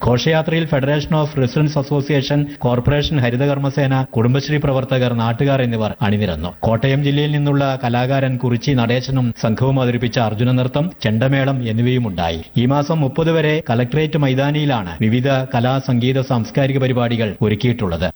ഘോഷയാത്രയിൽ federation of residents association corporation Harithakarmasena Kudumbashree പ്രവർത്തകർ നാട്ടുകാർ എന്നിവർ അണിനിരന്നു കോട്ടയം ജില്ലയിൽ നിന്നുള്ള കലാകാരൻ കുറിച്ചി നടേശനും സംഘവും അവതരിപ്പിച്ച അർജുന നൃത്തം ചെണ്ടമേളം എന്നിവയുമുണ്ടായി ഈ മാസം മുപ്പത് വരെ കലക്ട്രേറ്റ് മൈതാനിയിലാണ് വിവിധ കലാ സംഗീത സാംസ്കാരിക പരിപാടികൾ ഒരുക്കിയിട്ടുള്ളത്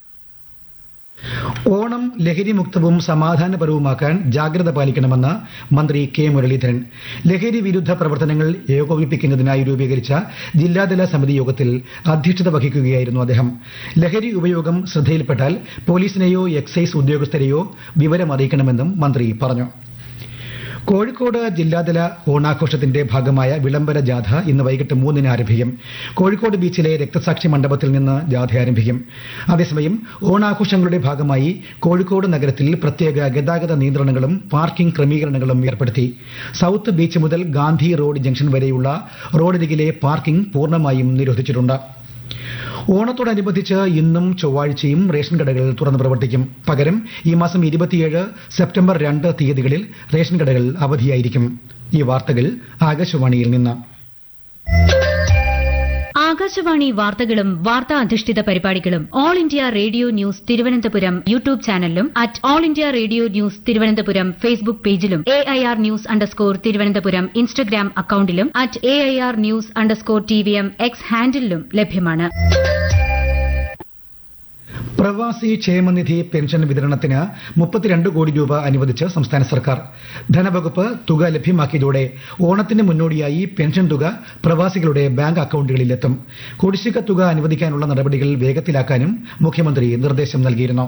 ഓണം ലഹരിമുക്തവും സമാധാനപരവുമാക്കാൻ ജാഗ്രത പാലിക്കണമെന്ന് മന്ത്രി കെ മുരളീധരൻ ലഹരി വിരുദ്ധ പ്രവർത്തനങ്ങൾ ഏകോപിപ്പിക്കുന്നതിനായി രൂപീകരിച്ച ജില്ലാതല സമിതി യോഗത്തിൽ അധ്യക്ഷത വഹിക്കുകയായിരുന്നു അദ്ദേഹം ലഹരി ഉപയോഗം ശ്രദ്ധയിൽപ്പെട്ടാൽ പോലീസിനെയോ എക്സൈസ് ഉദ്യോഗസ്ഥരെയോ വിവരമറിയിക്കണമെന്നും മന്ത്രി പറഞ്ഞു കോഴിക്കോട് ജില്ലാതല ഓണാഘോഷത്തിന്റെ ഭാഗമായ വിളംബര ജാഥ ഇന്ന് വൈകിട്ട് മൂന്നിന് ആരംഭിക്കും കോഴിക്കോട് ബീച്ചിലെ രക്തസാക്ഷി മണ്ഡപത്തിൽ നിന്ന് ജാഥ ആരംഭിക്കും അതേസമയം ഓണാഘോഷങ്ങളുടെ ഭാഗമായി കോഴിക്കോട് നഗരത്തിൽ പ്രത്യേക ഗതാഗത നിയന്ത്രണങ്ങളും പാർക്കിംഗ് ക്രമീകരണങ്ങളും ഏർപ്പെടുത്തി സൌത്ത് ബീച്ച് മുതൽ ഗാന്ധി റോഡ് ജംഗ്ഷൻ വരെയുള്ള റോഡരികിലെ പാർക്കിംഗ് പൂർണ്ണമായും നിരോധിച്ചിട്ടുണ്ട് ഓണത്തോടനുബന്ധിച്ച് ഇന്നും ചൊവ്വാഴ്ചയും റേഷൻ കടകൾ തുറന്ന് പ്രവർത്തിക്കും പകരം ഈ മാസം ഇരുപത്തിയേഴ് സെപ്റ്റംബർ രണ്ട് തീയതികളിൽ റേഷൻ കടകൾ അവധിയായിരിക്കും ഈ വാർത്തകൾ ആകാശവാണിയിൽ നിന്ന് ആകാശവാണി വാർത്തകളും വാർത്താ അധിഷ്ഠിത പരിപാടികളും all India radio news Thiruvananthapuram YouTube ചാനലിലും at all India radio news Thiruvananthapuram Facebook പേജിലും A I R news underscore Thiruvananthapuram Instagram അക്കൌണ്ടിലും at A I R news underscore T V M X ഹാൻഡിലും ലഭ്യമാണ് പ്രവാസി ക്ഷേമനിധി പെൻഷൻ വിതരണത്തിന് മുപ്പത്തിരണ്ട് കോടി രൂപ അനുവദിച്ച് സംസ്ഥാന സർക്കാർ ധനവകുപ്പ് തുക ലഭ്യമാക്കിയതോടെ ഓണത്തിന് മുന്നോടിയായി പെൻഷൻ തുക പ്രവാസികളുടെ ബാങ്ക് അക്കൌണ്ടുകളിലെത്തും കുടിശ്ശിക തുക അനുവദിക്കാനുള്ള നടപടികൾ വേഗത്തിലാക്കാനും മുഖ്യമന്ത്രി നിർദ്ദേശം നൽകിയിരുന്നു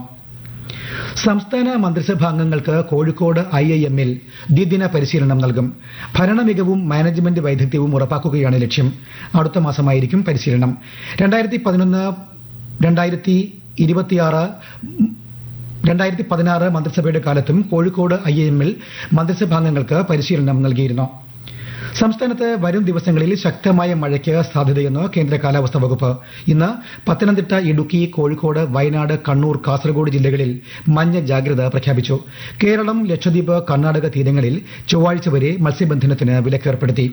സംസ്ഥാന മന്ത്രിസഭാ അംഗങ്ങൾക്ക് കോഴിക്കോട് ഐ ഐ എമ്മിൽ ദ്വിദിന പരിശീലനം നൽകും ഭരണമികവും മാനേജ്മെന്റ് വൈദഗ്ധ്യവും ഉറപ്പാക്കുകയാണ് ലക്ഷ്യം അടുത്ത മാസമായിരിക്കും പരിശീലനം രണ്ടായിരത്തി പതിനൊന്ന് രണ്ടായിരത്തി ഇരുപത്തിയാറ് രണ്ടായിരത്തി പതിനാറ് മന്ത്രിസഭയുടെ കാലത്തും കോഴിക്കോട് ഐ ഐ എമ്മിൽ മന്ത്രിസഭാംഗങ്ങൾക്ക് പരിശീലനം നൽകിയിരുന്നു സംസ്ഥാനത്ത് വരും ദിവസങ്ങളിൽ ശക്തമായ മഴയ്ക്ക് സാധ്യതയെന്ന് കേന്ദ്ര കാലാവസ്ഥാ വകുപ്പ് ഇന്ന് പത്തനംതിട്ട ഇടുക്കി കോഴിക്കോട് വയനാട് കണ്ണൂർ കാസർഗോഡ് ജില്ലകളിൽ മഞ്ഞ ജാഗ്രത പ്രഖ്യാപിച്ചു കേരളം ലക്ഷദ്വീപ് കർണാടക തീരങ്ങളിൽ ചൊവ്വാഴ്ച വരെ മത്സ്യബന്ധനത്തിന് വിലക്കേർപ്പെടുത്തി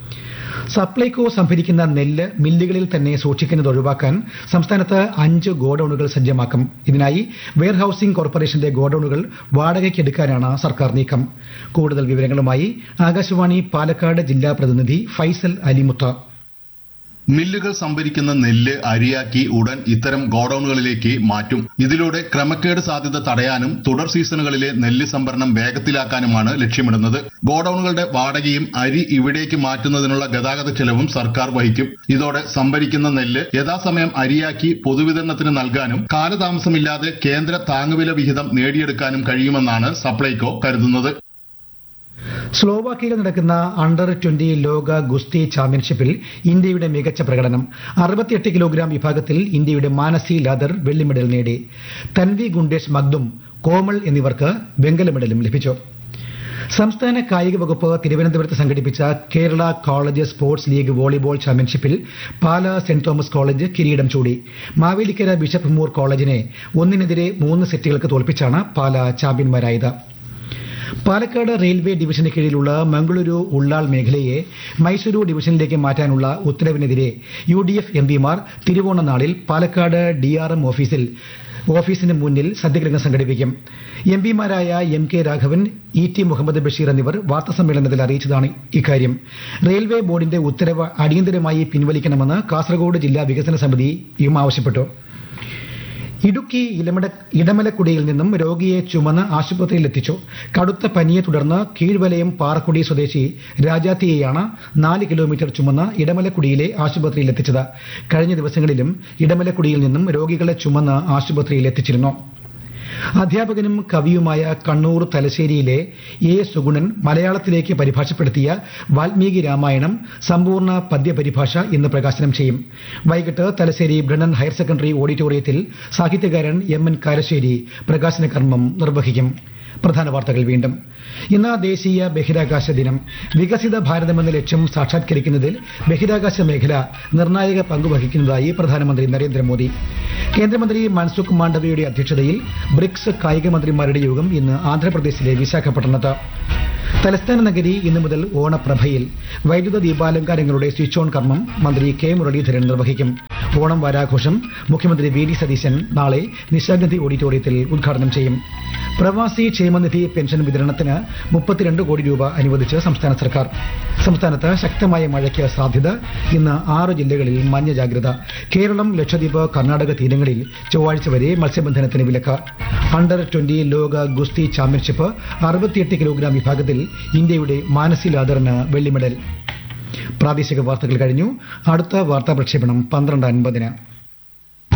സപ്ലൈകോ സംഭരിക്കുന്ന നെല്ല് മില്ലുകളിൽ തന്നെ സൂക്ഷിക്കുന്നത് ഒഴിവാക്കാൻ സംസ്ഥാനത്ത് അഞ്ച് ഗോഡൌണുകൾ സജ്ജമാക്കും ഇതിനായി വെയർഹൌസിംഗ് കോർപ്പറേഷന്റെ ഗോഡൌണുകൾ വാടകയ്ക്കെടുക്കാനാണ് സർക്കാർ നീക്കം കൂടുതൽ വിവരങ്ങളുമായി ആകാശവാണി പാലക്കാട് ജില്ലാ പ്രതിനിധി ഫൈസൽ അലിമുത്ത മില്ലുകൾ സംഭരിക്കുന്ന നെല്ല് അരിയാക്കി ഉടൻ ഇത്തരം ഗോഡൌണുകളിലേക്ക് മാറ്റും ഇതിലൂടെ ക്രമക്കേട് സാധ്യത തടയാനും തുടർ സീസണുകളിലെ നെല്ല് സംഭരണം വേഗത്തിലാക്കാനുമാണ് ലക്ഷ്യമിടുന്നത് ഗോഡൌണുകളുടെ വാടകയും അരി ഇവിടേക്ക് മാറ്റുന്നതിനുള്ള ഗതാഗത ചെലവും സർക്കാർ വഹിക്കും ഇതോടെ സംഭരിക്കുന്ന നെല്ല് യഥാസമയം അരിയാക്കി പൊതുവിതരണത്തിന് നൽകാനും കാലതാമസമില്ലാതെ കേന്ദ്ര താങ്ങുവില വിഹിതം നേടിയെടുക്കാനും കഴിയുമെന്നാണ് സപ്ലൈകോ കരുതുന്നത് സ്ലോവാക്കിയയിൽ നടക്കുന്ന അണ്ടർ ട്വന്റി ലോക ഗുസ്തി ചാമ്പ്യൻഷിപ്പിൽ ഇന്ത്യയുടെ മികച്ച പ്രകടനം അറുപത്തിയെട്ട് കിലോഗ്രാം വിഭാഗത്തിൽ ഇന്ത്യയുടെ മാനസി ലാദർ വെള്ളി മെഡൽ നേടി തൻവി ഗുണ്ടേഷ് മഗ്ദും കോമൾ എന്നിവർക്ക് വെങ്കല മെഡലും ലഭിച്ചു സംസ്ഥാന കായിക വകുപ്പ് തിരുവനന്തപുരത്ത് സംഘടിപ്പിച്ച Kerala college sports league volleyball ചാമ്പ്യൻഷിപ്പിൽ പാല സെന്റ് തോമസ് കോളേജ് കിരീടം ചൂടി മാവേലിക്കര ബിഷപ്പ് മൂർ കോളേജിനെ ഒന്നിനെതിരെ മൂന്ന് സെറ്റുകൾക്ക് തോൽപ്പിച്ചാണ് പാല ചാമ്പ്യന്മാരായത് പാലക്കാട് റെയിൽവേ ഡിവിഷന് കീഴിലുള്ള മംഗളൂരു ഉള്ളാൾ മേഖലയെ മൈസൂരു ഡിവിഷനിലേക്ക് മാറ്റാനുള്ള ഉത്തരവിനെതിരെ യു ഡി എഫ് എംപിമാർ തിരുവോണ നാളിൽ പാലക്കാട് ഡി ആർ എം ഓഫീസിൽ ഓഫീസിന് മുന്നിൽ സത്യഗ്രഹം സംഘടിപ്പിക്കും എം പിമാരായ M K Raghavan E T Muhammad Basheer എന്നിവർ വാർത്താസമ്മേളനത്തിൽ അറിയിച്ചതാണ് ഇക്കാര്യം റെയിൽവേ ബോർഡിന്റെ ഉത്തരവ് അടിയന്തരമായി പിൻവലിക്കണമെന്ന് കാസർഗോഡ് ജില്ലാ വികസന സമിതിയും ആവശ്യപ്പെട്ടു ഇടുക്കി ഇലമട ഇടമലക്കുടിയിൽ നിന്നും രോഗിയെ ചുമന്ന് ആശുപത്രിയിൽ എത്തിച്ചു കടുത്ത പനിയെ തുടർന്ന് കീഴ്വലയം പാറക്കുടി സ്വദേശി രാജാത്തിയെയാണ് നാല് കിലോമീറ്റർ ചുമന്ന് ഇടമലക്കുടിയിലെ ആശുപത്രിയിൽ എത്തിച്ചത് കഴിഞ്ഞ ദിവസങ്ങളിലും ഇടമലക്കുടിയിൽ നിന്നും രോഗികളെ ചുമന്ന് ആശുപത്രിയിൽ എത്തിച്ചിരുന്നു അധ്യാപകനും കവിയുമായ കണ്ണൂർ തലശ്ശേരിയിലെ എ സുഗുണൻ മലയാളത്തിലേക്ക് പരിഭാഷപ്പെടുത്തിയ വാൽമീകി രാമായണം സമ്പൂർണ്ണ പദ്യപരിഭാഷ ഇന്ന് പ്രകാശനം ചെയ്യും വൈകിട്ട് തലശ്ശേരി ബ്രണ്ണൻ ഹയർ സെക്കൻഡറി ഓഡിറ്റോറിയത്തിൽ സാഹിത്യകാരൻ എം എൻ കാരശ്ശേരി പ്രകാശന കർമ്മം നിർവഹിക്കും പ്രധാന വാർത്തകൾ വീണ്ടും ഇന്ന് ദേശീയ ബഹിരാകാശ ദിനം വികസിത ഭാരതമെന്ന ലക്ഷ്യം സാക്ഷാത്കരിക്കുന്നതിൽ ബഹിരാകാശ മേഖല നിർണായക പങ്കുവഹിക്കുന്നതായി പ്രധാനമന്ത്രി നരേന്ദ്രമോദി കേന്ദ്രമന്ത്രി മൻസുഖ് മാണ്ഡവ്യയുടെ അധ്യക്ഷതയിൽ ബ്രിക്സ് കായിക മന്ത്രിമാരുടെ യോഗം ഇന്ന് ആന്ധ്രാപ്രദേശിലെ വിശാഖപട്ടണത്ത് തലസ്ഥാന നഗരി ഇന്നു മുതൽ ഓണപ്രഭയിൽ വൈദ്യുത ദീപാലങ്കാരങ്ങളുടെ സ്വിച്ച് ഓൺ കർമ്മം മന്ത്രി കെ മുരളീധരൻ നിർവഹിക്കും ഓണം വാരാഘോഷം മുഖ്യമന്ത്രി വി ഡി സതീശൻ നാളെ നിശാഗന്ധി ഓഡിറ്റോറിയത്തിൽ ഉദ്ഘാടനം ചെയ്യും പ്രവാസി ക്ഷേമനിധി പെൻഷൻ വിതരണത്തിന് മുപ്പത്തിരണ്ട് കോടി രൂപ അനുവദിച്ച് സംസ്ഥാന സർക്കാർ സംസ്ഥാനത്ത് ശക്തമായ മഴയ്ക്ക് സാധ്യത ഇന്ന് ആറ് ജില്ലകളിൽ മഞ്ഞ ജാഗ്രത കേരളം ലക്ഷദ്വീപ് കർണാടക തീരങ്ങളിൽ ചൊവ്വാഴ്ച വരെ മത്സ്യബന്ധനത്തിന് വിലക്ക് അണ്ടർ ട്വന്റി ലോക ഗുസ്തി ചാമ്പ്യൻഷിപ്പ് അറുപത്തിയെട്ട് കിലോഗ്രാം വിഭാഗത്തിൽ ഇന്ത്യയുടെ മാനസി ലാദറിന് വെള്ളി മെഡൽ പ്രാദേശിക വാർത്തകൾ കഴിഞ്ഞു അടുത്ത വാർത്താ പ്രക്ഷേപണം പന്ത്രണ്ട് അൻപതിന്